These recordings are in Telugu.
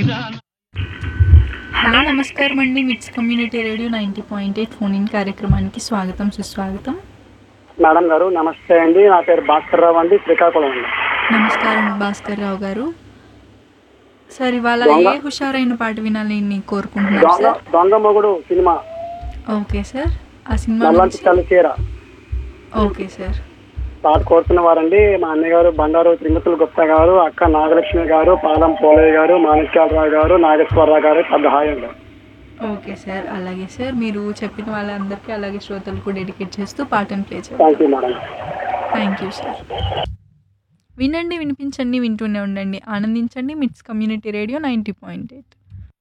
హలో నమస్కారం అండి MITS community radio ninety point eight phone in కార్యక్రమానికి స్వాగతం సుస్వాగతం మేడం గారు నమస్తే అండి నా పేరు భాస్కర్ రావు అండి శ్రీకాకుళం అండి నమస్కారం భాస్కర్ రావు గారు సార్ ఇవాళ దొంగ- ఏ హుషారైన పాట వినాలని కోరుకుంటున్నారు దొంగ సార్ దొంగ మొగుడు సినిమా ఓకే సార్ ఆ సినిమా నల్లంటి నుంచి చలిచీర ఓకే సార్ పాట కోరుతున్న వారండి మా అన్నయ్య గారు బండారు త్రిమూర్తుల గుప్తా గారు అక్క నాగలక్ష్మి గారు పాలం పోలయ్య గారు మాణిక్యాలరావు గారు నాగేశ్వరరావు గారు పెద్ద హాయ్ అండి ఓకే సార్ అలాగే సార్ మీరు చెప్పిన వాళ్ళందరికీ అలాగే శ్రోతలకు డెడికేట్ చేస్తూ పాటను ప్లే చేయండి thank you madam thank you sir వినండి వినిపించండి వింటూనే ఉండండి ఆనందించండి MITS community radio ninety point eight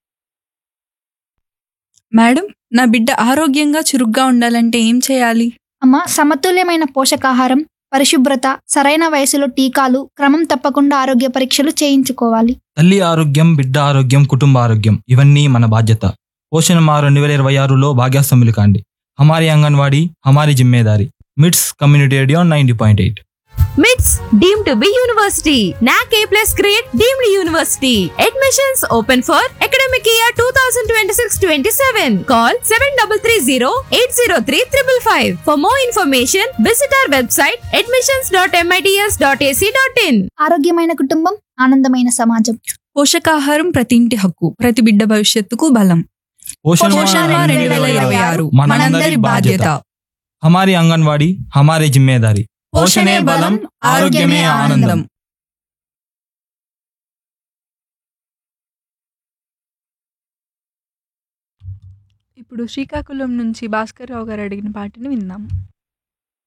madam నా బిడ్డ ఆరోగ్యంగా చురుగ్గా ఉండాలంటే ఏం చేయాలి అమ్మ సమతుల్యమైన పోషకాహారం పరిశుభ్రత సరైన వయసులో టీకాలు క్రమం తప్పకుండా ఆరోగ్య పరీక్షలు చేయించుకోవాలి తల్లి ఆరోగ్యం బిడ్డ ఆరోగ్యం కుటుంబ ఆరోగ్యం ఇవన్నీ మన బాధ్యత పోషణ మారు రెండు వేల ఇరవై ఆరులో భాగ్యాస్తంభులు కాండి హమారి అంగన్వాడీ హమారి జిమ్మేదారి MITS community radio ninety point eight MITS deemed to be university NAAC A plus grade deemed university admissions open for academic year two thousand twenty six twenty seven call seven double three zero eight zero three triple five for more information visit our website admissions dot MITS dot AC dot in ఆరోగ్యమైన కుటుంబం ఆనందమైన సమాజం పోషకాహారం ప్రతి ఇంటి హక్కు ప్రతి బిడ్డ భవిష్యత్తుకు బలం పోషణ పోషణ మాह రెండు వేల ఇరవై ఆరు మనందరి బాధ్యత హమారి అంగన్వాడీ హమారి జిమ్మేదారి పోషణే బలం ఆరోగ్యమే ఆనందం ఇప్పుడు శ్రీకాకుళం నుంచి భాస్కర్ రావు గారు అడిగిన పాటను విందాం